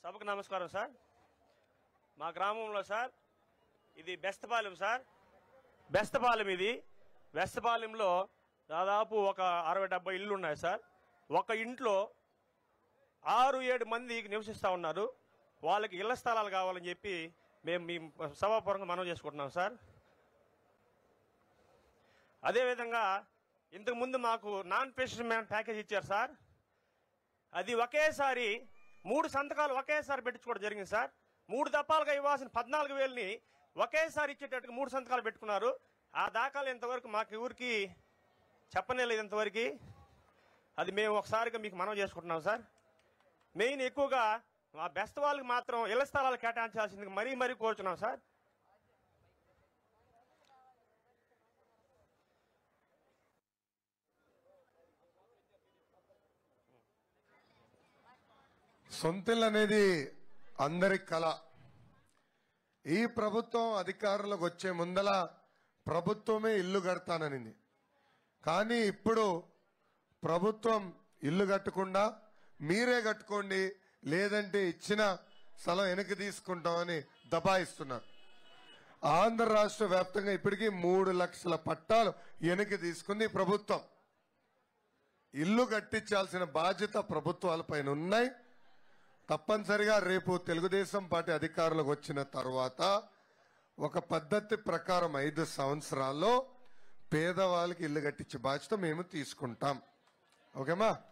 సభకు నమస్కారం సార్ మా గ్రామంలో సార్ ఇది బెస్తపాలెం సార్ బెస్తపాలెం ఇది బెస్తపాలెంలో దాదాపు ఒక అరవై డెబ్బై ఇళ్ళు ఉన్నాయి సార్ ఒక ఇంట్లో ఆరు ఏడు మంది నివసిస్తూ ఉన్నారు వాళ్ళకి ఇళ్ల స్థలాలు కావాలని చెప్పి మేము మీ సభాపూర్వకంగా మనం చేసుకుంటున్నాం సార్ అదేవిధంగా ఇంతకుముందు మాకు నాన్ పెన్షన్ ప్యాకేజ్ ఇచ్చారు సార్ అది ఒకేసారి మూడు సంతకాలు ఒకేసారి పెట్టించుకోవడం జరిగింది సార్ మూడు దప్పాలుగా ఇవ్వాల్సిన పద్నాలుగు వేలని ఒకేసారి ఇచ్చేటట్టుగా మూడు సంతకాలు పెట్టుకున్నారు ఆ దాఖలు ఇంతవరకు మాకు ఊరికి చెప్పనే లేదు ఇంతవరకు అది మేము ఒకసారిగా మీకు మనం చేసుకుంటున్నాం సార్ మెయిన్ ఎక్కువగా మా బెస్ట్ వాళ్ళకి మాత్రం ఇళ్ల స్థలాలు కేటాయించాల్సింది మరీ మరీ కోరుచున్నాం సార్ సొంతిల్లు అనేది అందరి కళ ఈ ప్రభుత్వం అధికారంలోకి వచ్చే ముందల ప్రభుత్వమే ఇల్లు కడతాననింది కానీ ఇప్పుడు ప్రభుత్వం ఇల్లు కట్టకుండా మీరే కట్టుకోండి లేదంటే ఇచ్చిన స్థలం వెనక్కి తీసుకుంటామని దబాయిస్తున్నారు ఆంధ్ర రాష్ట్ర వ్యాప్తంగా ఇప్పటికీ మూడు లక్షల పట్టాలు వెనక్కి తీసుకుంది ఈ ప్రభుత్వం ఇల్లు కట్టించాల్సిన బాధ్యత ప్రభుత్వాలపైన ఉన్నాయి తప్పనిసరిగా రేపు తెలుగుదేశం పార్టీ అధికారంలోకి వచ్చిన తర్వాత ఒక పద్ధతి ప్రకారం ఐదు సంవత్సరాల్లో పేదవాళ్ళకి ఇల్లు కట్టించే బాధ్యత మేము తీసుకుంటాం ఓకేమా